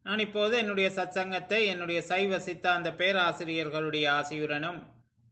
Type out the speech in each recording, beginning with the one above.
நான் இப்போது என்னுடைய சத்சங்கத்தை என்னுடைய சைவ சித்தாந்த பேராசிரியர்களுடைய ஆசியுடனும்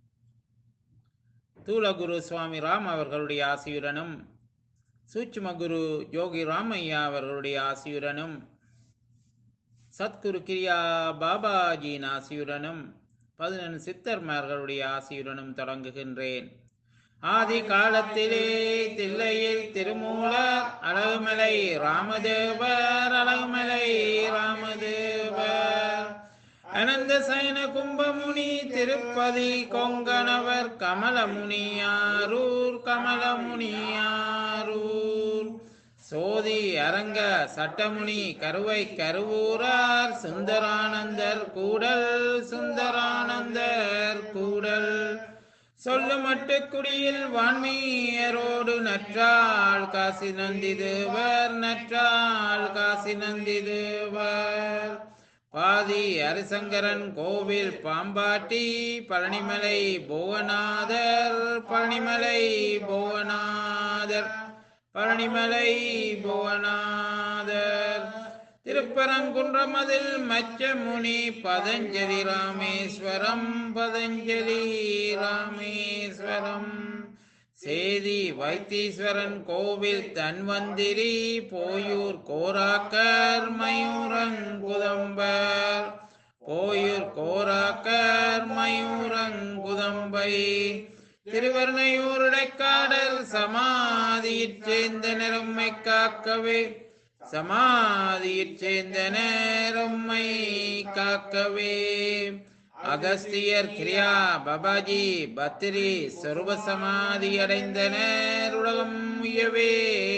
தூலகுரு சுவாமி ராம் அவர்களுடைய ஆசியுடனும் சூட்சும குரு யோகி ராமையா அவர்களுடைய ஆசியுடனும் சத்குரு கிரியா பாபாஜியின் ஆசியுடனும் பதினெண் சித்தர்மார்களுடைய ஆசியுடனும் தொடங்குகின்றேன் ஆதி காலத்திலே தில்லையில் திருமூலர் அழகுமலை ராமதேவர் அழகுமலை ராமதேவர் அனந்த சயன கும்பமுனி திருப்பதி கொங்கணவர் கமலமுனியாரூர் கமலமுனியாரூர் சோதி அரங்க சட்டமுனி கருவை கருவூரார் சுந்தரானந்தர் கூடல் சுந்தரானந்தர் கூடல் சொல்லு மட்டுக்குடியில் வான்மீயரோடு நற்றாள் காசி நந்தி தேவர் நற்றாள் காசி நந்தி தேவர் பாதி ஹரிசங்கரன் கோவில் பாம்பாட்டி பழனிமலை புவனாதர் பழனிமலை புவனாதர் பழனிமலை புவனாதர் திருப்பரங்குன்றமதில் மச்சமுனி பதஞ்சலி ராமேஸ்வரம் பதஞ்சலி ராமேஸ்வரம் சேதி வைத்தீஸ்வரன் கோவில் தன்வந்திரி போயூர் கோராக்கர் மயூரங்குதம்பர் போயூர் கோராக்கர் மயூரங்குதம்பை திருவர்ணையூருடைக்காடல் சமாதியிற் சேர்ந்த நிறம்மை காக்கவே சமாதியிற் சேர்ந்த நேரம்மை காக்கவே அகஸ்தியர் கிரியா பபாஜி பத்திரி சொருப சமாதி அடைந்தனர் உலகம் உயவே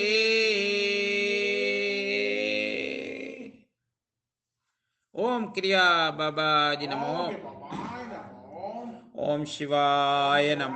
ஓம் கிரியா பாபாஜி நமோ ஓம் சிவாய நம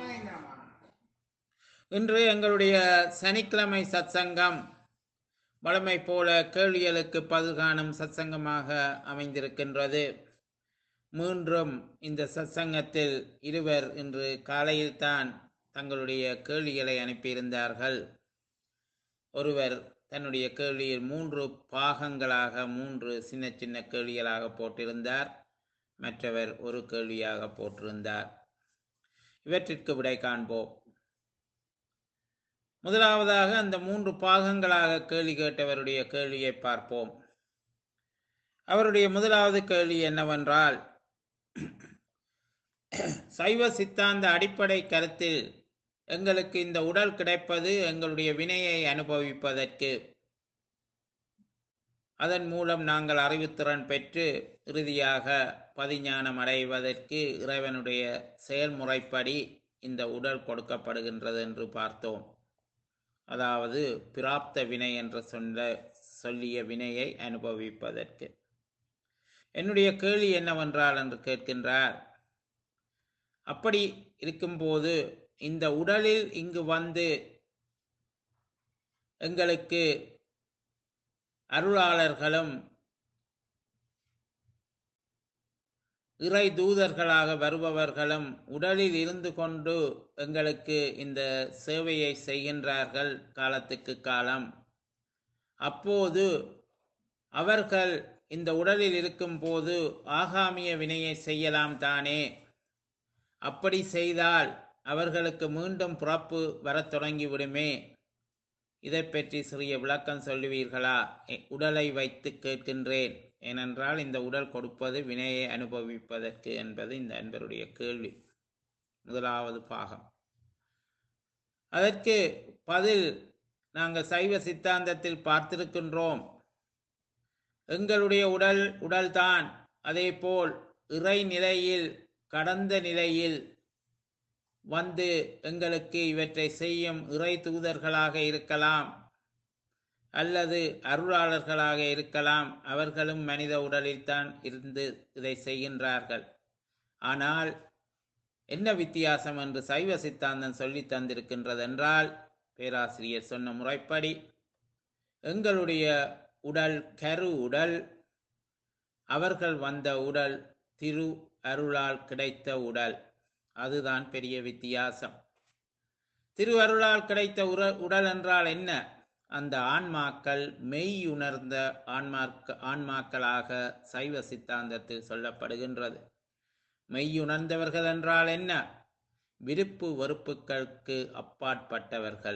இன்று எங்களுடைய சனிக்கிழமை சத்சங்கம் வழமை போல கேள்விகளுக்கு பதில் காணும் சத்சங்கமாக அமைந்திருக்கின்றது மீண்டும் இந்த சத்சங்கத்தில் இருவர் இன்று காலையில்தான் தங்களுடைய கேள்விகளை அனுப்பியிருந்தார்கள் ஒருவர் தன்னுடைய கேள்வியில் மூன்று பாகங்களாக மூன்று சின்ன சின்ன கேள்விகளாக போட்டிருந்தார் மற்றவர் ஒரு கேள்வியாக போட்டிருந்தார் இவற்றிற்கு விடை காண்போம் முதலாவதாக அந்த மூன்று பாகங்களாக கேள்வி கேட்டவருடைய கேள்வியை பார்ப்போம் அவருடைய முதலாவது கேள்வி என்னவென்றால் சைவ சித்தாந்த அடிப்படை கருத்தில் எங்களுக்கு இந்த உடல் கிடைப்பது எங்களுடைய வினையை அனுபவிப்பதற்கு அதன் மூலம் நாங்கள் அறிவுத்திறன் பெற்று இறுதியாக பதிஞானம் அடைவதற்கு இறைவனுடைய செயல்முறைப்படி இந்த உடல் கொடுக்கப்படுகின்றது என்று பார்த்தோம் அதாவது பிராப்த வினை என்று சொன்ன சொல்லிய வினையை அனுபவிப்பதற்கு என்னுடைய கேள்வி என்னவென்றால் என்று கேட்கின்றார் அப்படி இருக்கும்போது இந்த உடலில் இங்கு வந்து எங்களுக்கு அருளாளர்களும் இறை தூதர்களாக வருபவர்களும் உடலில் இருந்து கொண்டு எங்களுக்கு இந்த சேவையை செய்கின்றார்கள் காலத்துக்கு காலம் அப்போது அவர்கள் இந்த உடலில் இருக்கும்போது ஆகாமிய வினையை செய்யலாம் தானே அப்படி செய்தால் அவர்களுக்கு மீண்டும் பிறப்பு வரத் தொடங்கிவிடுமே இதை பற்றி சிறிய விளக்கம் சொல்லுவீர்களா உடலை வைத்து கேட்கின்றேன் ஏனென்றால் இந்த உடல் கொடுப்பது வினையை அனுபவிப்பதற்கு என்பது இந்த அன்பருடைய கேள்வி முதலாவது பாகம் அதற்கு பதில் நாங்கள் சைவ சித்தாந்தத்தில் பார்த்திருக்கின்றோம் எங்களுடைய உடல் உடல்தான் அதேபோல் இறை நிலையில் கடந்த நிலையில் வந்து எங்களுக்கு இவற்றை செய்யும் இறை தூதர்களாக இருக்கலாம் அல்லது அருளாளர்களாக இருக்கலாம் அவர்களும் மனித உடலில்தான் இருந்து இதை செய்கின்றார்கள் ஆனால் என்ன வித்தியாசம் என்று சைவ சித்தாந்தம் சொல்லி தந்திருக்கின்றது என்றால் பேராசிரியர் சொன்ன முறைப்படி எங்களுடைய உடல் கரு உடல் அவர்கள் வந்த உடல் திரு அருளால் கிடைத்த உடல் அதுதான் பெரிய வித்தியாசம் திருவருளால் கிடைத்த உர உடல் என்றால் என்ன அந்த ஆன்மாக்கள் மெய் உணர்ந்த ஆன்மாக்க ஆன்மாக்களாக சைவ சித்தாந்தத்தில் சொல்லப்படுகின்றது மெய் உணர்ந்தவர்கள் என்றால் என்ன விருப்பு வெறுப்புகளுக்கு அப்பாற்பட்டவர்கள்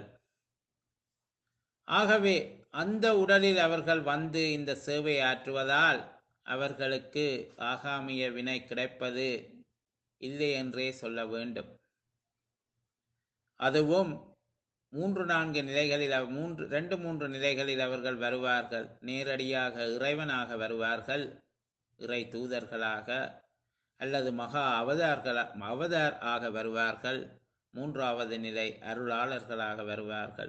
ஆகவே அந்த உடலில் அவர்கள் வந்து இந்த சேவை ஆற்றுவதால் அவர்களுக்கு ஆகாமிய வினை கிடைப்பது இல்லை என்றே சொல்ல வேண்டும் அதுவும் மூன்று நான்கு நிலைகளில் அவ- மூன்று ரெண்டு மூன்று நிலைகளில் அவர்கள் வருவார்கள் நேரடியாக இறைவனாக வருவார்கள் இறை தூதர்களாக அல்லது மகா அவதார்கள அவதார் ஆக வருவார்கள் மூன்றாவது நிலை அருளாளர்களாக வருவார்கள்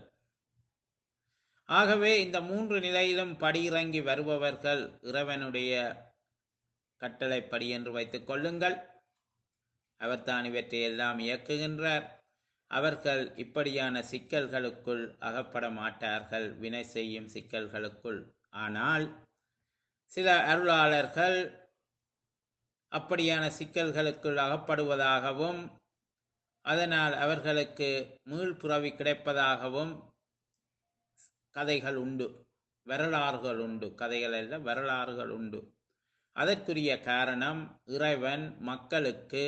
ஆகவே இந்த மூன்று நிலையிலும் படியிறங்கி வருபவர்கள் இறைவனுடைய கட்டளைப்படி என்று வைத்துக் கொள்ளுங்கள் அவர்தான் இவற்றை எல்லாம் இயக்குகின்றார் அவர்கள் இப்படியான சிக்கல்களுக்குள் அகப்பட மாட்டார்கள் வினை செய்யும் சிக்கல்களுக்குள் ஆனால் சில அருளாளர்கள் அப்படியான சிக்கல்களுக்குள் அகப்படுவதாகவும் அதனால் அவர்களுக்கு மீள்புறவி கிடைப்பதாகவும் கதைகள் உண்டு வரலாறுகள் உண்டு கதைகள் அல்ல வரலாறுகள் உண்டு அதற்குரிய காரணம் இறைவன் மக்களுக்கு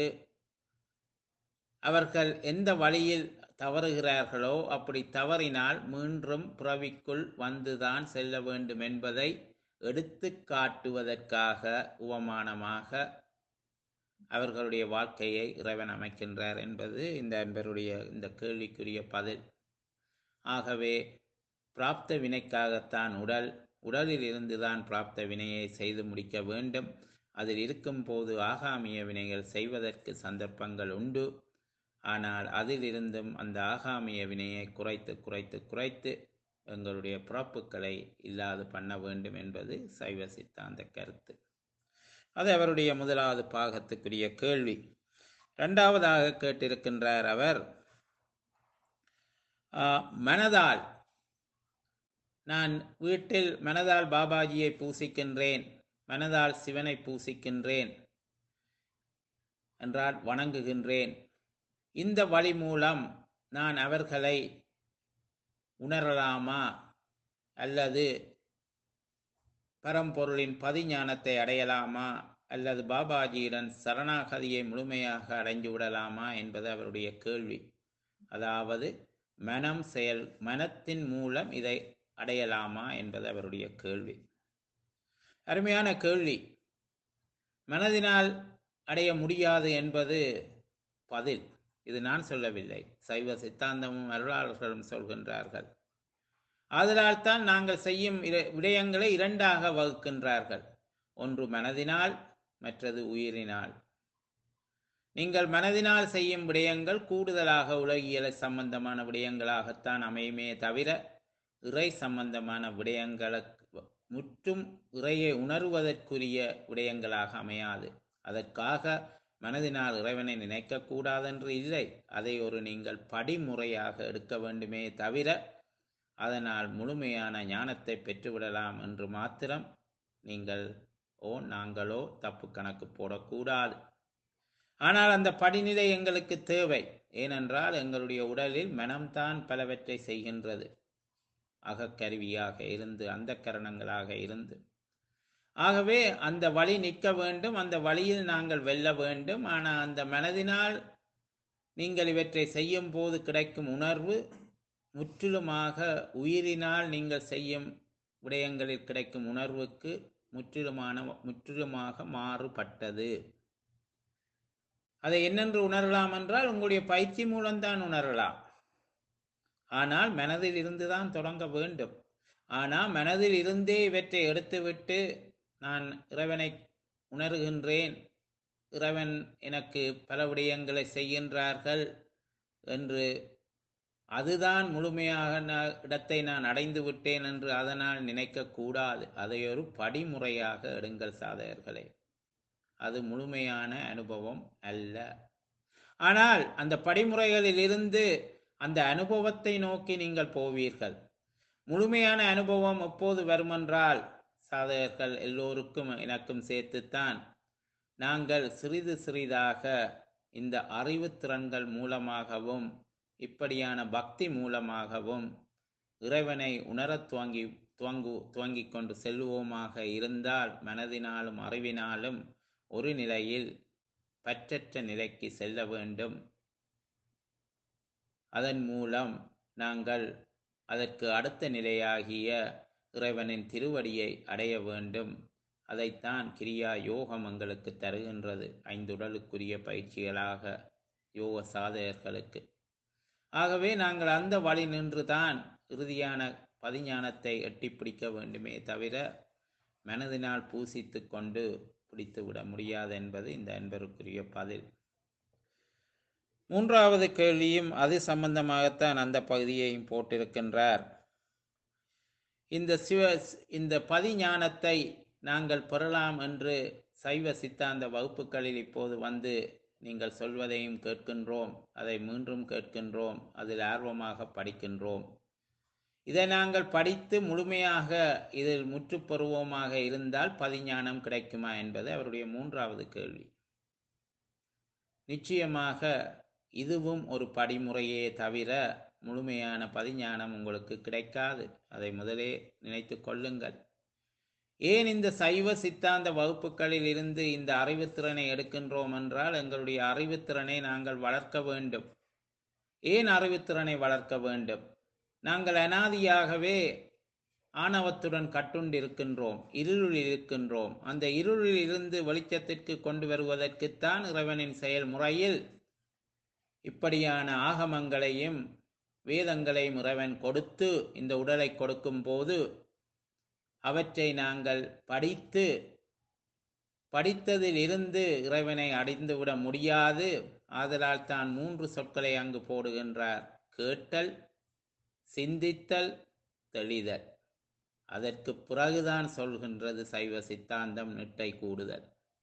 அவர்கள் எந்த வழியில் தவறுகிறார்களோ அப்படி தவறினால் மீண்டும் புறவிக்குள் வந்துதான் செல்ல வேண்டும் என்பதை எடுத்து காட்டுவதற்காக உவமானமாக அவர்களுடைய வாழ்க்கையை இறைவன் அமைக்கின்றார் என்பது இந்த அன்பருடைய இந்த கேள்விக்குரிய பதில் ஆகவே பிராப்த வினைக்காகத்தான் உடல் உடலில் இருந்துதான் பிராப்த வினையை செய்து முடிக்க வேண்டும் அதில் இருக்கும் போது ஆகாமிய வினைகள் செய்வதற்கு சந்தர்ப்பங்கள் உண்டு ஆனால் அதிலிருந்தும் அந்த ஆகாமிய வினையை குறைத்து குறைத்து குறைத்து எங்களுடைய பிறப்புகளை இல்லாது பண்ண வேண்டும் என்பது சைவ சித்தாந்த கருத்து அது அவருடைய முதலாவது பாகத்துக்குரிய கேள்வி இரண்டாவதாக கேட்டிருக்கின்றார் அவர் ஆ, மனதால் நான் வீட்டில் மனதால் பாபாஜியை பூசிக்கின்றேன் மனதால் சிவனை பூசிக்கின்றேன் என்றால் வணங்குகின்றேன் இந்த வழி மூலம் நான் அவர்களை உணரலாமா அல்லது பரம்பொருளின் பதிஞானத்தை அடையலாமா அல்லது பாபாஜியுடன் சரணாகதியை முழுமையாக அடைந்து விடலாமா என்பது அவருடைய கேள்வி அதாவது மனம் செயல் மனத்தின் மூலம் இதை அடையலாமா என்பது அவருடைய கேள்வி அருமையான கேள்வி மனதினால் அடைய முடியாது என்பது பதில் இது நான் சொல்லவில்லை சைவ சித்தாந்தமும் அருளாளர்களும் சொல்கின்றார்கள் ஆதலால் தான் நாங்கள் செய்யும் இர- விடயங்களை இரண்டாக வகுக்கின்றார்கள் ஒன்று மனதினால் மற்றது உயிரினால் நீங்கள் மனதினால் செய்யும் விடயங்கள் கூடுதலாக உலகியல் சம்பந்தமான விடயங்களாகத்தான் அமையுமே தவிர இறை சம்பந்தமான விடயங்களுக்கு முற்றும் இறையை உணர்வதற்குரிய விடயங்களாக அமையாது அதற்காக மனதினால் இறைவனை நினைக்கக்கூடாதென்று இல்லை அதை ஒரு நீங்கள் படிமுறையாக எடுக்க வேண்டுமே தவிர அதனால் முழுமையான ஞானத்தை பெற்றுவிடலாம் என்று மாத்திரம் நீங்கள் ஓ நாங்களோ தப்பு கணக்கு போடக்கூடாது ஆனால் அந்த படிநிலை எங்களுக்கு தேவை ஏனென்றால் எங்களுடைய உடலில் மனம்தான் பலவற்றை செய்கின்றது அகக்கருவியாக இருந்து அந்த கரணங்களாக இருந்து ஆகவே அந்த வழி நிற்க வேண்டும் அந்த வழியில் நாங்கள் வெல்ல வேண்டும் ஆனால் அந்த மனதினால் நீங்கள் இவற்றை செய்யும் போது கிடைக்கும் உணர்வு முற்றிலுமாக உயிரினால் நீங்கள் செய்யும் விடயங்களில் கிடைக்கும் உணர்வுக்கு முற்றிலுமான முற்றிலுமாக மாறுபட்டது அதை என்னென்று உணரலாம் என்றால் உங்களுடைய பயிற்சி மூலம்தான் உணரலாம் ஆனால் மனதில் இருந்துதான் தொடங்க வேண்டும் ஆனால் மனதில் இருந்தே இவற்றை எடுத்துவிட்டு நான் இறைவனை உணர்கின்றேன் இறைவன் எனக்கு பல விடயங்களை செய்கின்றார்கள் என்று அதுதான் முழுமையாக நா- இடத்தை நான் அடைந்து விட்டேன் என்று அதனால் நினைக்கக்கூடாது அதை ஒரு படிமுறையாக எடுங்கள் சாதகர்களே அது முழுமையான அனுபவம் அல்ல ஆனால் அந்த படிமுறைகளில் இருந்து அந்த அனுபவத்தை நோக்கி நீங்கள் போவீர்கள் முழுமையான அனுபவம் எப்போது வருமென்றால் சாதகர்கள் எல்லோருக்கும் எனக்கும் சேர்த்துத்தான் நாங்கள் சிறிது சிறிதாக இந்த அறிவுத் திறன்கள் மூலமாகவும் இப்படியான பக்தி மூலமாகவும் இறைவனை உணரத் துவங்கி துவங்கு துவங்கிக் கொண்டு செல்வோமாக இருந்தால் மனதினாலும் அறிவினாலும் ஒரு நிலையில் பற்றற்ற நிலைக்கு செல்ல வேண்டும் அதன் மூலம் நாங்கள் அதற்கு அடுத்த நிலையாகிய இறைவனின் திருவடியை அடைய வேண்டும் அதைத்தான் கிரியா யோகம் எங்களுக்கு தருகின்றது ஐந்துடலுக்குரிய பயிற்சிகளாக யோக சாதகர்களுக்கு ஆகவே நாங்கள் அந்த வழி நின்றுதான் இறுதியான பதிஞானத்தை எட்டி பிடிக்க வேண்டுமே தவிர மனதினால் பூசித்து கொண்டு பிடித்து விட முடியாது என்பது இந்த அன்பருக்குரிய பதில் மூன்றாவது கேள்வியும் அது சம்பந்தமாகத்தான் அந்த பகுதியையும் போட்டிருக்கின்றார் இந்த சிவ இந்த பதிஞானத்தை நாங்கள் பெறலாம் என்று சைவ சித்தாந்த வகுப்புகளில் இப்போது வந்து நீங்கள் சொல்வதையும் கேட்கின்றோம் அதை மீண்டும் கேட்கின்றோம் அதில் ஆர்வமாக படிக்கின்றோம் இதை நாங்கள் படித்து முழுமையாக இதில் முற்றுப்பெறுவோமாக இருந்தால் பதிஞானம் கிடைக்குமா என்பது அவருடைய மூன்றாவது கேள்வி நிச்சயமாக இதுவும் ஒரு படிமுறையே தவிர முழுமையான பதிஞானம் உங்களுக்கு கிடைக்காது அதை முதலே நினைத்து கொள்ளுங்கள் ஏன் இந்த சைவ சித்தாந்த வகுப்புகளில் இருந்து இந்த அறிவுத்திறனை எடுக்கின்றோம் என்றால் எங்களுடைய அறிவுத்திறனை நாங்கள் வளர்க்க வேண்டும் ஏன் அறிவுத்திறனை வளர்க்க வேண்டும் நாங்கள் அனாதியாகவே ஆணவத்துடன் கட்டுண்டிருக்கின்றோம் இருளில் இருக்கின்றோம் அந்த இருளில் இருந்து வெளிச்சத்திற்கு கொண்டு வருவதற்குத்தான் இறைவனின் செயல்முறையில் இப்படியான ஆகமங்களையும் வேதங்களையும் இறைவன் கொடுத்து இந்த உடலை கொடுக்கும் போது அவற்றை நாங்கள் படித்து படித்ததில் இருந்து இறைவனை அடைந்துவிட முடியாது ஆதலால் தான் மூன்று சொற்களை அங்கு போடுகின்றார் கேட்டல் சிந்தித்தல் தெளிதல் அதற்கு பிறகுதான் சொல்கின்றது சைவ சித்தாந்தம் நிட்டை கூடுதல்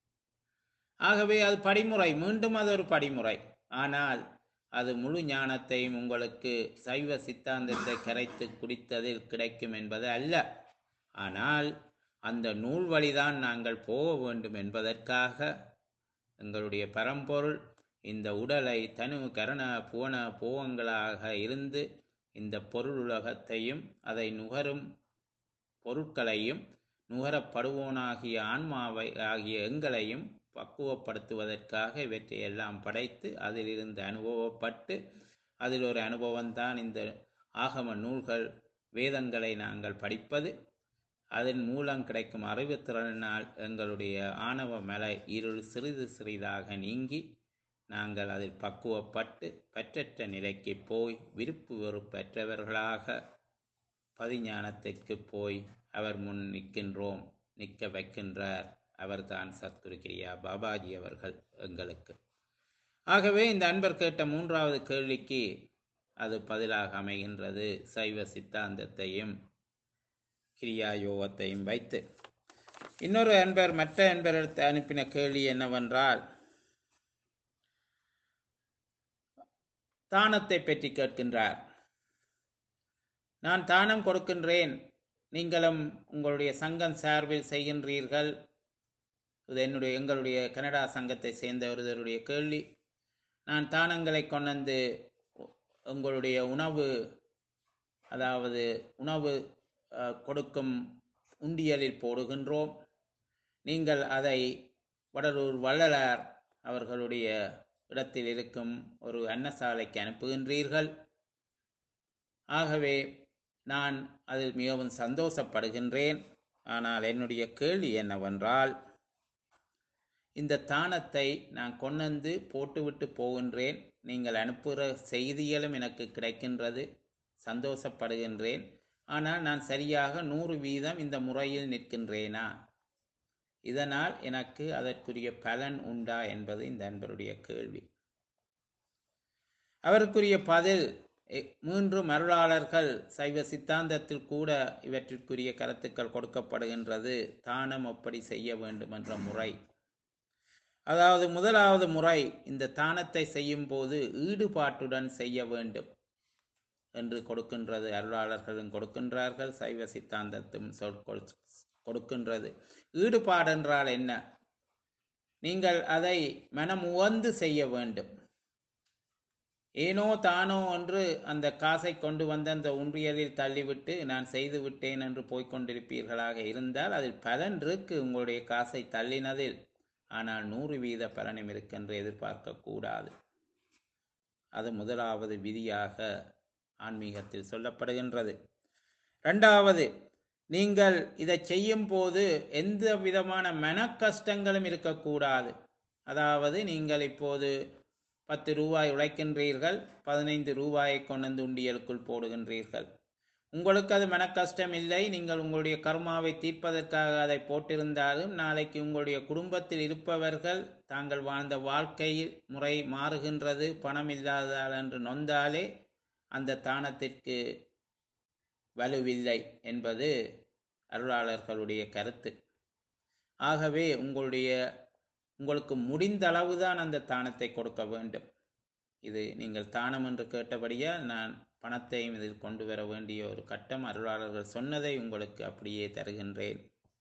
ஆகவே அது படிமுறை மீண்டும் அது ஒரு படிமுறை ஆனால் அது முழு ஞானத்தையும் உங்களுக்கு சைவ சித்தாந்தத்தை கரைத்து குடித்ததில் கிடைக்கும் என்பது அல்ல ஆனால் அந்த நூல் வழிதான் நாங்கள் போக வேண்டும் என்பதற்காக எங்களுடைய பரம்பொருள் இந்த உடலை தனு கரண புவன போகங்களாக இருந்து இந்த பொருள் உலகத்தையும் அதை நுகரும் பொருட்களையும் நுகரப்படுவோனாகிய ஆன்மாவை ஆகிய எங்களையும் பக்குவப்படுத்துவதற்காக இவற்றை எல்லாம் படைத்து அதிலிருந்து அனுபவப்பட்டு அதில் ஒரு அனுபவம்தான் இந்த ஆகம நூல்கள் வேதங்களை நாங்கள் படிப்பது அதன் மூலம் கிடைக்கும் அறிவுத்திறனால் எங்களுடைய ஆணவ மலை இருள் சிறிது சிறிதாக நீங்கி நாங்கள் அதில் பக்குவப்பட்டு பற்றற்ற நிலைக்கு போய் விருப்பு வெறுப்பற்றவர்களாக பதிஞானத்திற்கு போய் அவர் முன் நிற்கின்றோம் நிற்க வைக்கின்றார் அவர்தான் சத்குரு கிரியா பாபாஜி அவர்கள் எங்களுக்கு ஆகவே இந்த அன்பர் கேட்ட மூன்றாவது கேள்விக்கு அது பதிலாக அமைகின்றது சைவ சித்தாந்தத்தையும் கிரியா யோகத்தையும் வைத்து இன்னொரு அன்பர் மற்ற அன்பர் அனுப்பின கேள்வி என்னவென்றால் தானத்தை பற்றி கேட்கின்றார் நான் தானம் கொடுக்கின்றேன் நீங்களும் உங்களுடைய சங்கம் சார்பில் செய்கின்றீர்கள் இது என்னுடைய எங்களுடைய கனடா சங்கத்தை சேர்ந்த ஒருவருடைய கேள்வி நான் தானங்களை கொண்டு உங்களுடைய உணவு அதாவது உணவு அஹ், கொடுக்கும் உண்டியலில் போடுகின்றோம் நீங்கள் அதை வடலூர் வள்ளலார் அவர்களுடைய இடத்தில் இருக்கும் ஒரு அன்னசாலைக்கு அனுப்புகின்றீர்கள் ஆகவே நான் அதில் மிகவும் சந்தோஷப்படுகின்றேன் ஆனால் என்னுடைய கேள்வி என்னவென்றால் இந்த தானத்தை நான் கொண்டு போட்டுவிட்டு போகின்றேன் நீங்கள் அனுப்புகிற செய்திகளும் எனக்கு கிடைக்கின்றது சந்தோஷப்படுகின்றேன் ஆனால் நான் சரியாக நூறு வீதம் இந்த முறையில் நிற்கின்றேனா இதனால் எனக்கு அதற்குரிய பலன் உண்டா என்பது இந்த அன்பருடைய கேள்வி அவருக்குரிய பதில் எ- மூன்று மருளாளர்கள் சைவ சித்தாந்தத்தில் கூட இவற்றிற்குரிய கருத்துக்கள் கொடுக்கப்படுகின்றது தானம் எப்படி செய்ய வேண்டும் என்ற முறை அதாவது முதலாவது முறை இந்த தானத்தை செய்யும் போது ஈடுபாட்டுடன் செய்ய வேண்டும் என்று கொடுக்கின்றது அருளாளர்களும் கொடுக்கின்றார்கள் சைவ சித்தாந்தத்தும் சொல் கொள்- கொடுக்கின்றது ஈடுபாடு என்றால் என்ன நீங்கள் அதை மனம் உவந்து செய்ய வேண்டும் ஏனோ தானோ என்று அந்த காசை கொண்டு வந்து அந்த உண்டியலில் தள்ளிவிட்டு நான் செய்து விட்டேன் என்று போய்க்கொண்டிருப்பீர்களாக இருந்தால் அதில் பலன் இருக்கு உங்களுடைய காசை தள்ளினதில் ஆனால் நூறு வீத பலனும் இருக்கென்று எதிர்பார்க்க கூடாது அது முதலாவது விதியாக ஆன்மீகத்தில் சொல்லப்படுகின்றது இரண்டாவது நீங்கள் இதை செய்யும் போது எந்த விதமான மன கஷ்டங்களும் இருக்கக்கூடாது அதாவது நீங்கள் இப்போது பத்து ரூபாய் உழைக்கின்றீர்கள் பதினைந்து ரூபாயை கொண்டு வந்து உண்டியலுக்குள் போடுகின்றீர்கள் உங்களுக்கு அது மன கஷ்டம் இல்லை நீங்கள் உங்களுடைய கர்மாவை தீர்ப்பதற்காக அதை போட்டிருந்தாலும் நாளைக்கு உங்களுடைய குடும்பத்தில் இருப்பவர்கள் தாங்கள் வாழ்ந்த வாழ்க்கை முறை மாறுகின்றது பணம் இல்லாததால் என்று நொந்தாலே அந்த தானத்திற்கு வலுவில்லை என்பது அருளாளர்களுடைய கருத்து ஆகவே உங்களுடைய உங்களுக்கு முடிந்த அளவுதான் அந்த தானத்தை கொடுக்க வேண்டும் இது நீங்கள் தானம் என்று கேட்டபடியால் நான் பணத்தையும் இதில் கொண்டு வர வேண்டிய ஒரு கட்டம் அருளாளர்கள் சொன்னதை உங்களுக்கு அப்படியே தருகின்றேன்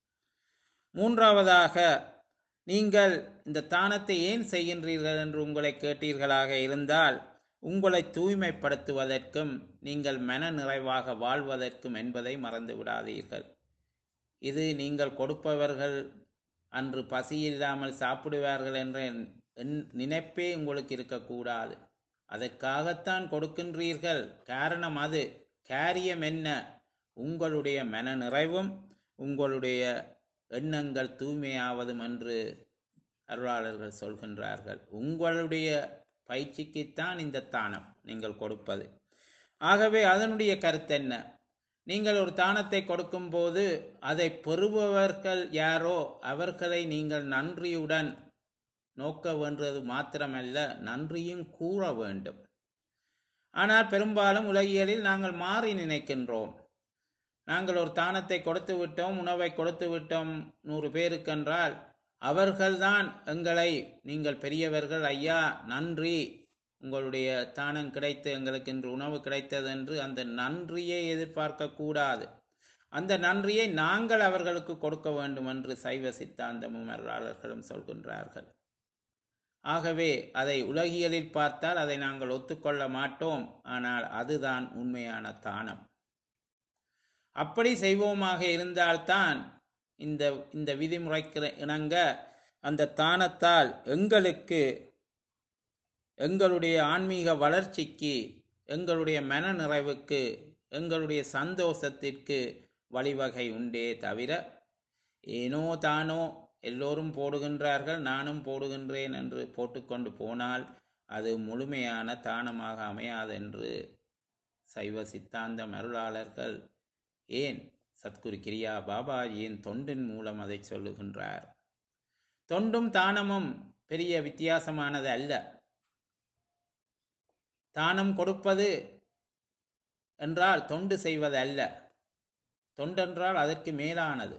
மூன்றாவதாக நீங்கள் இந்த தானத்தை ஏன் செய்கின்றீர்கள் என்று உங்களை கேட்டீர்களாக இருந்தால் உங்களை தூய்மைப்படுத்துவதற்கும் நீங்கள் மன நிறைவாக வாழ்வதற்கும் என்பதை மறந்து விடாதீர்கள் இது நீங்கள் கொடுப்பவர்கள் அன்று பசி இல்லாமல் சாப்பிடுவார்கள் என்ற எண்- நினைப்பே உங்களுக்கு இருக்கக்கூடாது அதற்காகத்தான் கொடுக்கின்றீர்கள் காரணம் அது காரியம் என்ன உங்களுடைய மன நிறைவும் உங்களுடைய எண்ணங்கள் தூய்மையாவதும் என்று அருளாளர்கள் சொல்கின்றார்கள் உங்களுடைய பயிற்சிக்குத்தான் இந்த தானம் நீங்கள் கொடுப்பது ஆகவே அதனுடைய கருத்து என்ன நீங்கள் ஒரு தானத்தை கொடுக்கும்போது அதை பெறுபவர்கள் யாரோ அவர்களை நீங்கள் நன்றியுடன் நோக்க வேண்டது மாத்திரமல்ல நன்றியும் கூற வேண்டும் ஆனால் பெரும்பாலும் உலகியலில் நாங்கள் மாறி நினைக்கின்றோம் நாங்கள் ஒரு தானத்தை கொடுத்து விட்டோம் உணவை கொடுத்து விட்டோம் நூறு பேருக்கென்றால் அவர்கள்தான் எங்களை நீங்கள் பெரியவர்கள் ஐயா நன்றி உங்களுடைய தானம் கிடைத்து எங்களுக்கு இன்று உணவு கிடைத்தது என்று அந்த நன்றியை எதிர்பார்க்க கூடாது அந்த நன்றியை நாங்கள் அவர்களுக்கு கொடுக்க வேண்டும் என்று சைவ சித்தாந்தமும் அருளாளர்களும் சொல்கின்றார்கள் ஆகவே அதை உலகியலில் பார்த்தால் அதை நாங்கள் ஒத்துக்கொள்ள மாட்டோம் ஆனால் அதுதான் உண்மையான தானம் அப்படி செய்வோமாக இருந்தால்தான் இந்த இந்த விதிமுறைக்கு இணங்க அந்த தானத்தால் எங்களுக்கு எங்களுடைய ஆன்மீக வளர்ச்சிக்கு எங்களுடைய மன நிறைவுக்கு எங்களுடைய சந்தோஷத்திற்கு வழிவகை உண்டே தவிர ஏனோ தானோ எல்லோரும் போடுகின்றார்கள் நானும் போடுகின்றேன் என்று போட்டுக்கொண்டு போனால் அது முழுமையான தானமாக அமையாதென்று சைவ சித்தாந்த அருளாளர்கள் ஏன் சத்குரு கிரியா பாபாஜியின் தொண்டின் மூலம் அதை சொல்லுகின்றார் தொண்டும் தானமும் பெரிய வித்தியாசமானது அல்ல தானம் கொடுப்பது என்றால் தொண்டு செய்வது அல்ல தொண்டென்றால் அதற்கு மேலானது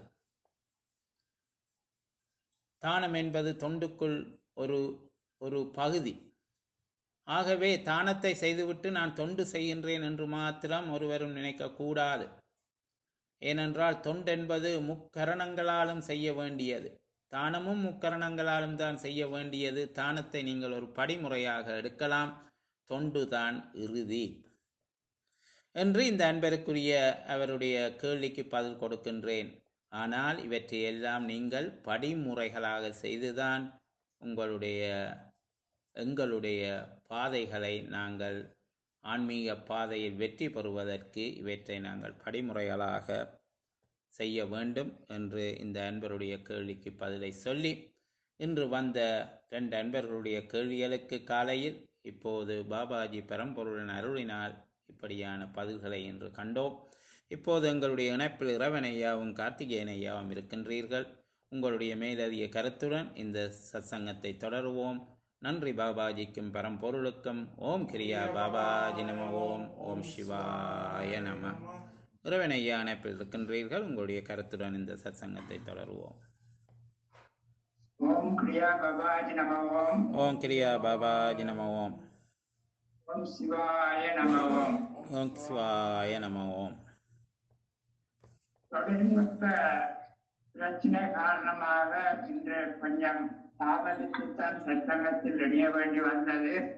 தானம் என்பது தொண்டுக்குள் ஒரு ஒரு பகுதி ஆகவே தானத்தை செய்துவிட்டு நான் தொண்டு செய்கின்றேன் என்று மாத்திரம் ஒருவரும் நினைக்கக்கூடாது ஏனென்றால் தொண்டென்பது முக்கரணங்களாலும் செய்ய வேண்டியது தானமும் முக்கரணங்களாலும் தான் செய்ய வேண்டியது தானத்தை நீங்கள் ஒரு படிமுறையாக எடுக்கலாம் தொண்டுதான் இறுதி என்று இந்த அன்பருக்குரிய அவருடைய கேள்விக்கு பதில் கொடுக்கின்றேன் ஆனால் இவற்றை எல்லாம் நீங்கள் படிமுறைகளாக செய்துதான் உங்களுடைய எங்களுடைய பாதைகளை நாங்கள் ஆன்மீக பாதையில் வெற்றி பெறுவதற்கு இவற்றை நாங்கள் படிமுறைகளாக செய்ய வேண்டும் என்று இந்த அன்பருடைய கேள்விக்கு பதிலை சொல்லி இன்று வந்த ரெண்டு அன்பர்களுடைய கேள்விகளுக்கு காலையில் இப்போது பாபாஜி பெரம்பொருளின் அருளினால் இப்படியான பதில்களை இன்று கண்டோம் இப்போது எங்களுடைய இணைப்பில் இறைவன் ஐயாவும் கார்த்திகேயன் ஐயாவும் இருக்கின்றீர்கள் உங்களுடைய மேலதிக கருத்துடன் இந்த சத்சங்கத்தை தொடருவோம் நன்றி பாபாஜிக்கும் பரம்பொருளுக்கும் ஓம் கிரியா பாபாஜி நம ஓம் ஓம் சிவாய நம இறைவன் ஐயா இணைப்பில் இருக்கின்றீர்கள் உங்களுடைய கருத்துடன் இந்த சத்சங்கத்தை தொடருவோம் ஓம் கிரியா பவாஜி நம ஓம் ஓம் கிரியா பாபாஜி நம ஓம் ஓம் சிவாய நம ஓம் ஓம் சிவாய நம ஓம் தொழில்நுட்ப பிரச்சனை காரணமாக இன்று கொஞ்சம் தாமதித்துத்தான் சட்டங்கத்தில் இணைய வேண்டி வந்தது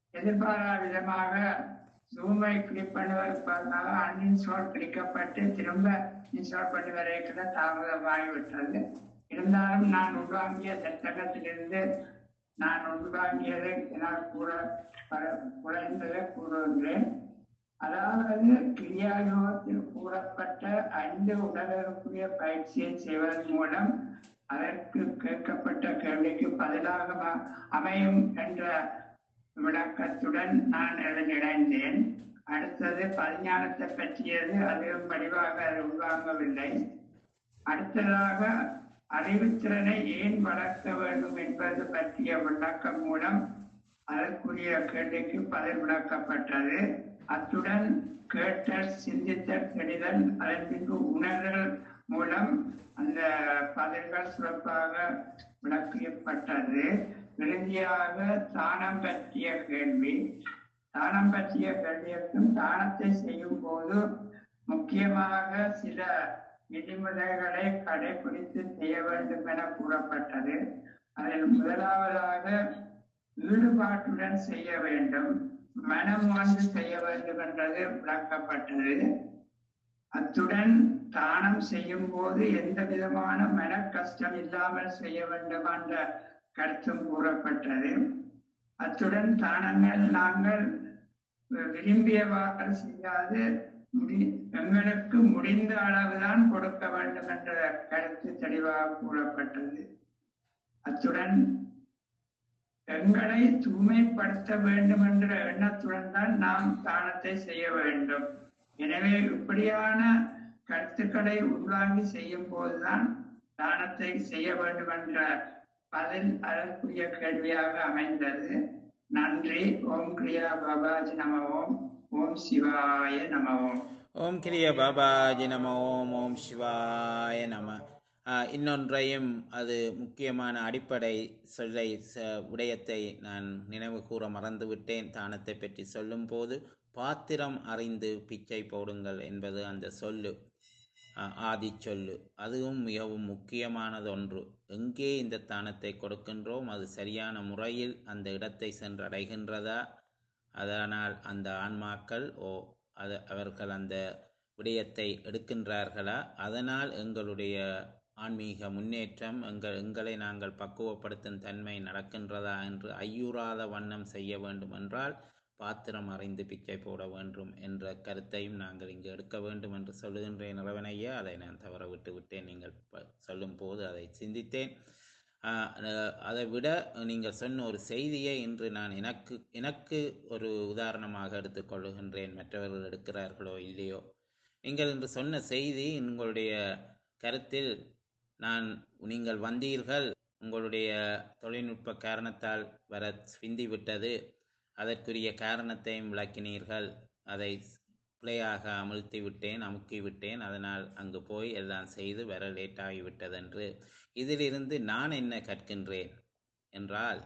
எதிர்பாரா விதமாக ஜூமை கிளிக் பண்ணுவதற்காக அன்இன்ஸ்டால் கிளிக்கப்பட்டு திரும்ப இன்ஸ்டால் பண்ணி வரைக்கிற தாமதமாகிவிட்டது இருந்தாலும் நான் உள்வாங்கிய சட்டகத்திலிருந்து நான் உள்வாங்கியதை என்னால் கூற பர- குறைந்ததை கூறுகின்றேன் அதாவது கிரியாயோகத்தில் கூறப்பட்ட ஐந்து உடலுக்குரிய பயிற்சியை செய்வதன் மூலம் அதற்கு கேட்கப்பட்ட கேள்விக்கு பதிலாக ம- அமையும் என்ற விளக்கத்துடன் நான் அதில் இணைந்தேன் அடுத்தது பரிஞானத்தை பற்றியது அதிகம் வடிவாக அது உள்வாங்கவில்லை அடுத்ததாக அறிவுத்திறனை ஏன் வளர்க்க வேண்டும் என்பது பற்றிய விளக்கம் மூலம் அதற்குரிய கேள்விக்கு பதில் விளக்கப்பட்டது அத்துடன் கேட்டல் சிந்தித்தல் தெளிதல் அதன் பின்பு உணர்தல் மூலம் அந்த பதில்கள் சிறப்பாக விளக்கப்பட்டது இறுதியாக தானம் பற்றிய கேள்வி தானம் பற்றிய கேள்விக்கும் தானத்தை செய்யும் போது முக்கியமாக சில விதிமுறைகளை கடைபிடித்து செய்ய வேண்டும் என கூறப்பட்டது அதில் முதலாவதாக ஈடுபாட்டுடன் செய்ய வேண்டும் மனம் வந்து செய்ய வேண்டும் என்றது விளக்கப்பட்டது அத்துடன் தானம் செய்யும் போது எந்த விதமான மன கஷ்டம் இல்லாமல் செய்ய வேண்டும் என்ற கருத்தும் கூறப்பட்டது அத்துடன் தானங்கள் நாங்கள் விரும்பியவாறு செய்யாது முடி எங்களுக்கு முடிந்த அளவுதான் கொடுக்க வேண்டும் என்ற கருத்து தெளிவாக கூறப்பட்டது அத்துடன் எங்களை தூய்மைப்படுத்த வேண்டும் என்ற எண்ணத்துடன் தான் நாம் தானத்தை செய்ய வேண்டும் எனவே இப்படியான கருத்துக்களை உள்வாங்கி செய்யும் போதுதான் தானத்தை செய்ய வேண்டும் என்ற பதில் அதற்குரிய கேள்வியாக அமைந்தது நன்றி ஓம் கிரியா பாபாஜி நம ஓம் ஓம் சிவாய நம ஓம் ஓம் கிரிய பாபாஜி நம ஓம் ஓம் சிவாய நம ஆஹ், இன்னொன்றையும் அது முக்கியமான அடிப்படை சொல்லை ச- விடயத்தை நான் நினைவு கூற மறந்துவிட்டேன் தானத்தை பற்றி சொல்லும்போது பாத்திரம் அறிந்து பிச்சை போடுங்கள் என்பது அந்த சொல்லு ஆஹ், ஆதி சொல்லு அதுவும் மிகவும் முக்கியமானது ஒன்று எங்கே இந்த தானத்தை கொடுக்கின்றோம் அது சரியான முறையில் அந்த இடத்தை சென்றடைகின்றதா அதனால் அந்த ஆன்மாக்கள் ஓ அது அவர்கள் அந்த விடயத்தை எடுக்கின்றார்களா அதனால் எங்களுடைய ஆன்மீக முன்னேற்றம் எங்கள் எங்களை நாங்கள் பக்குவப்படுத்தும் தன்மை நடக்கின்றதா என்று ஐயுறாத வண்ணம் செய்ய வேண்டும் என்றால் பாத்திரம் அறிந்து பிச்சை போட வேண்டும் என்ற கருத்தையும் நாங்கள் இங்கு எடுக்க வேண்டும் என்று சொல்லுகின்றேன் இறைவனையா அதை நான் தவற விட்டு விட்டேன் நீங்கள் ப- சொல்லும் போது அதை சிந்தித்தேன் ஆஹ் அஹ் அதை விட நீங்கள் சொன்ன ஒரு செய்தியை இன்று நான் எனக்கு எனக்கு ஒரு உதாரணமாக எடுத்துக்கொள்ளுகின்றேன் மற்றவர்கள் எடுக்கிறார்களோ இல்லையோ நீங்கள் இன்று சொன்ன செய்தி உங்களுடைய கருத்தில் நான் நீங்கள் வந்தீர்கள் உங்களுடைய தொழில்நுட்ப காரணத்தால் வர சிந்தி விட்டது அதற்குரிய காரணத்தையும் விளக்கினீர்கள் அதை பிழையாக அமுழ்த்தி விட்டேன் அமுக்கி விட்டேன் அதனால் அங்கு போய் எல்லாம் செய்து வர லேட் ஆகிவிட்டதென்று இதிலிருந்து நான் என்ன கற்கின்றேன் என்றால்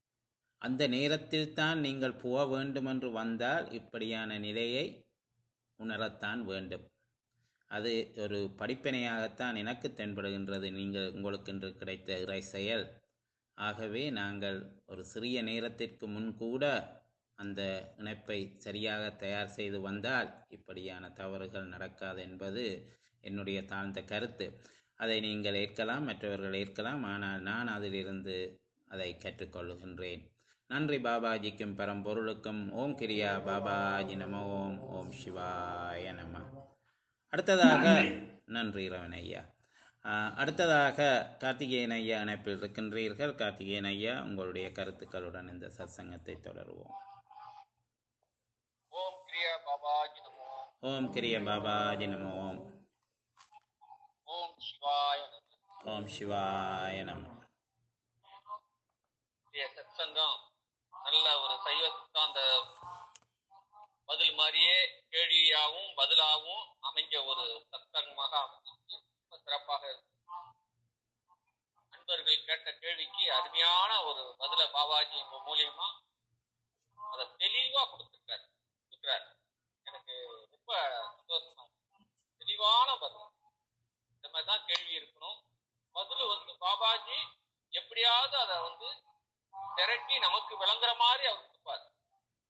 அந்த நேரத்தில் தான் நீங்கள் போக வேண்டுமென்று வந்தால் இப்படியான நிலையை உணரத்தான் வேண்டும் அது ஒரு படிப்பினையாகத்தான் எனக்கு தென்படுகின்றது நீங்கள் உங்களுக்கு இன்று கிடைத்த இறை செயல் ஆகவே நாங்கள் ஒரு சிறிய நேரத்திற்கு முன் கூட அந்த இணைப்பை சரியாக தயார் செய்து வந்தால் இப்படியான தவறுகள் நடக்காது என்பது என்னுடைய தாழ்ந்த கருத்து அதை நீங்கள் ஏற்கலாம் மற்றவர்கள் ஏற்கலாம் ஆனால் நான் அதிலிருந்து அதை கற்றுக்கொள்கின்றேன் நன்றி பாபாஜிக்கும் பரம்பொருளுக்கும் ஓம் கிரியா பாபாஜி நம ஓம் ஓம் சிவாய நம அடுத்ததாக நன்றி. நன்றி ரவன் ஐயா ஆஹ், அடுத்ததாக கார்த்திகேயன் ஐயா இணைப்பில் இருக்கின்றீர்கள் கார்த்திகேயன் ஐயா உங்களுடைய கருத்துக்களுடன் இந்த சத்சங்கத்தை தொடருவோம் ஓம் கிரியா பாபாஜி நமோ ஓம் கிரிய பாபாஜி நம ஓம் ஓம் சிவாய நமோ ஓம் சிவாய நம இன்றைய சத்சங்கம் நல்ல ஒரு சைவ சித்தாந்த பதில் மாதிரியே கேள்வியாகவும் பதிலாகவும் அமைஞ்ச ஒரு சத்சங்கமாக அமைஞ்சிச்சு ரொம்ப சிறப்பாக இருக்கு. அன்பர்கள் கேட்ட கேள்விக்கு அருமையான ஒரு பதில பாபாஜி உங்க மூலியமா அதை தெளிவா கொடுத்துருக்காரு கொடுக்குறாரு எனக்கு ரொம்ப சந்தோஷமா இருக்கு. தெளிவான பதில் இந்த மாதிரி தான் கேள்வி இருக்கணும் பதில் வந்து பாபாஜி எப்படியாவது அதை வந்து திரட்டி நமக்கு விளங்குற மாதிரி அவர் கொடுப்பார்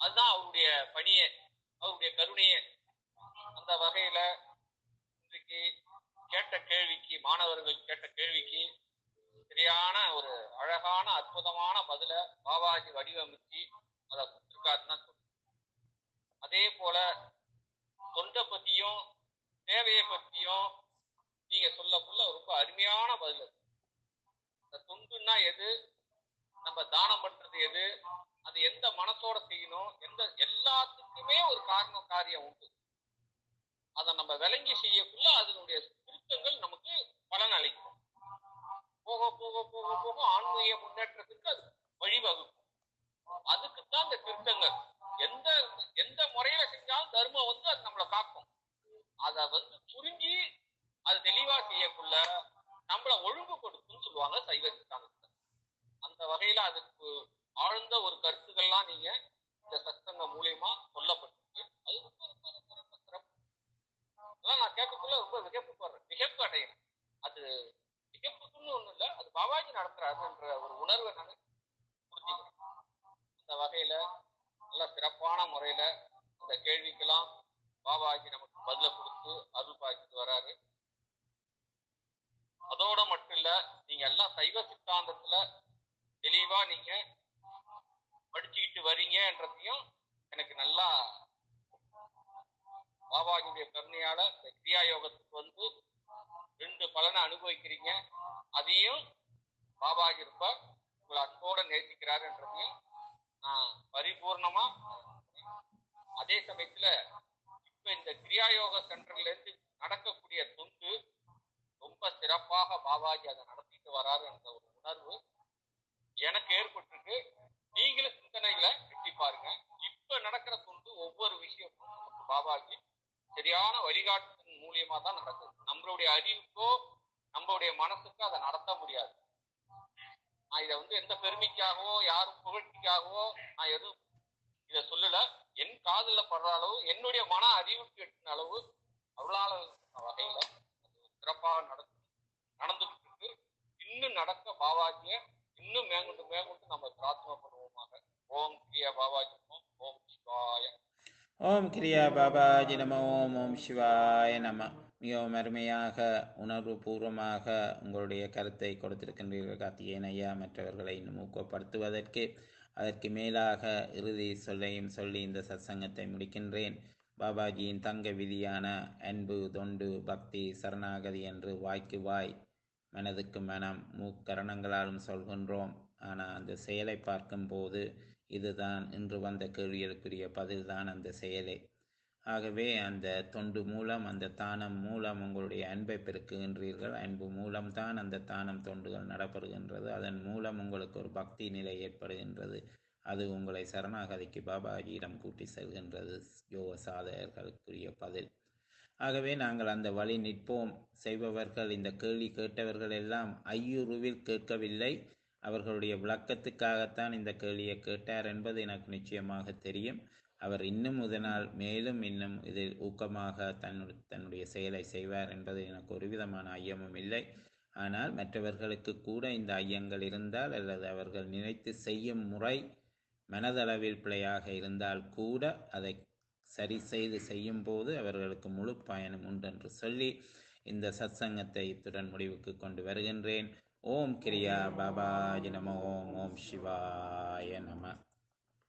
அதுதான் அவருடைய பணியே அவருடைய கருணையே அந்த வகையில இன்றைக்கு கேட்ட கேள்விக்கு மாணவர்கள் கேட்ட கேள்விக்கு சரியான ஒரு அழகான அற்புதமான பதில பாபாஜி வடிவமைச்சு அதை கொடுத்துருக்காருன்னு தான் சொல்லணும். அதே போல தொண்டை பத்தியும் தேவையை பத்தியும் நீங்க சொல்லக்குள்ள ரொம்ப அருமையான பதில் அது. இந்த தொண்டுன்னா எது நம்ம தானம் பண்றது எது அது எந்த மனசோட செய்யணும் எந்த எல்லாத்துக்குமே ஒரு காரணம் காரியம் உண்டு அதை நம்ம விளங்கி செய்யக்குள்ள அதனுடைய திருத்தங்கள் நமக்கு பலன் அளிக்கும் போக போக போக போக ஆன்மீக முன்னேற்றத்துக்கு அது வழிவகுக்கும் அதுக்குத்தான் இந்த திருத்தங்கள் எந்த எந்த முறையில செஞ்சாலும் தர்மம் வந்து அது நம்மளை காக்கும் அதை வந்து புரிஞ்சு அது தெளிவா செய்யக்குள்ள நம்மள ஒழுங்குபடுத்தும்னு சொல்லுவாங்க சைவ சித்தாந்தத்துல அந்த வகையில அதுக்கு ஆழ்ந்த ஒரு கருத்துக்கள்லாம் நீங்க இந்த சத்சங்க மூலியமா சொல்லப்பட்டிருக்கு அது ரொம்ப ரொம்ப ரொம்ப ரொம்ப சிறப்பு அதெல்லாம் நான் கேட்கக்குள்ள ரொம்ப வியப்பு படுறேன் வியப்பு அடைகிறேன் அது வியப்புக்குன்னு ஒண்ணும் இல்லை அது பாபாஜி நடத்துறாருன்ற ஒரு உணர்வை நான் புரிஞ்சுக்கிறேன் அந்த வகையில நல்ல சிறப்பான முறையில அந்த கேள்விக்கெல்லாம் பாபாஜி நமக்கு பதில கொடுத்து அருள் பாய்ச்சிட்டு வராரு அதோட மட்டும் இல்ல நீங்க எல்லாம் சைவ சித்தாந்தத்துல தெளிவா நீங்க படிச்சுக்கிட்டு வரீங்கன்றதையும் எனக்கு நல்லா பாபாஜியுடைய கருணையால இந்த கிரியா யோகத்துக்கு வந்து ரெண்டு பலனை அனுபவிக்கிறீங்க அதையும் பாபாஜி ரொம்ப உங்களை அன்போட நேசிக்கிறாருன்றதையும் நான் பரிபூர்ணமா அதே சமயத்துல இப்ப இந்த கிரியா யோக சென்டர்ல இருந்து நடக்கக்கூடிய தொண்டு ரொம்ப சிறப்பாக பாபாஜி அதை நடத்திட்டு வராரு என்ற ஒரு உணர்வு எனக்கு ஏற்பட்டிருக்கு நீங்களும் சிந்தனையில எட்டி பாருங்க இப்ப நடக்கிற தொண்டு ஒவ்வொரு விஷயமும் நமக்கு பாபாஜி சரியான வழிகாட்டுதல் மூலியமா தான் நடக்குது நம்மளுடைய அறிவுக்கோ நம்மளுடைய மனசுக்கோ அதை நடத்த முடியாது நான் இதை வந்து எந்த பெருமைக்காகவோ யாரும் புகழ்ச்சிக்காகவோ நான் எதுவும் இதை சொல்லல என் காதுல படுற அளவு என்னுடைய மன அறிவுக்கு எட்டின அளவு அருளாள வகையில அது சிறப்பாக நடந்து நடந்துட்டு இருக்கு இன்னும் நடக்க பாபாஜிய இன்னும் மேற்கொண்டு மேற்கொண்டு நம்ம பிரார்த்தனை பண்ணுவோமாக ஓம் கிரிய பாபாஜி ஓம் ஓம் சிவாய ஓம் கிரியா பாபாஜி நம ஓம் ஓம் சிவாய நம மிகவும் அருமையாக உணர்வு பூர்வமாக உங்களுடைய கருத்தை கொடுத்திருக்கின்றீர்கள் கார்த்திகேயன் ஐயா மற்றவர்களை இன்னும் ஊக்கப்படுத்துவதற்கு அதற்கு மேலாக இறுதி சொல்லையும் சொல்லி இந்த சத்சங்கத்தை முடிக்கின்றேன் பாபாஜியின் தங்க விதியான அன்பு தொண்டு பக்தி சரணாகதி என்று வாய்க்கு வாய் மனதுக்கு மனம் மூக்கரணங்களாலும் சொல்கின்றோம் ஆனால் அந்த செயலை பார்க்கும்போது இதுதான் இன்று வந்த கேள்விகளுக்குரிய பதில்தான் அந்த செயலே ஆகவே அந்த தொண்டு மூலம் அந்த தானம் மூலம் உங்களுடைய அன்பை பெருக்குகின்றீர்கள் அன்பு மூலம்தான் அந்த தானம் தொண்டுகள் நடைபெறுகின்றது அதன் மூலம் உங்களுக்கு ஒரு பக்தி நிலை ஏற்படுகின்றது அது உங்களை சரணாகதிக்கு பாபாஜியிடம் கூட்டி செல்கின்றது யோக சாதகர்களுக்குரிய பதில் ஆகவே நாங்கள் அந்த வழி நிற்போம் செய்பவர்கள் இந்த கேள்வி கேட்டவர்கள் எல்லாம் ஐயுருவில் கேட்கவில்லை அவர்களுடைய விளக்கத்துக்காகத்தான் இந்த கேள்வியை கேட்டார் என்பது எனக்கு நிச்சயமாக தெரியும் அவர் இன்னும் இதனால் மேலும் இன்னும் இதில் ஊக்கமாக தன்னுடைய தன்னுடைய செயலை செய்வார் என்பது எனக்கு ஒரு விதமான ஐயமும் இல்லை ஆனால் மற்றவர்களுக்கு கூட இந்த ஐயங்கள் இருந்தால் அல்லது அவர்கள் நினைத்து செய்யும் முறை மனதளவில் பிழையாக இருந்தால் கூட அதை சரி செய்து செய்யும் போது அவர்களுக்கு முழு பயணம் உண்டென்று சொல்லி இந்த சத்சங்கத்தை இத்துடன் முடிவுக்கு கொண்டு வருகின்றேன் ஓம் கிரியா பாபாஜி நம ஓம் ஓம் சிவாய நம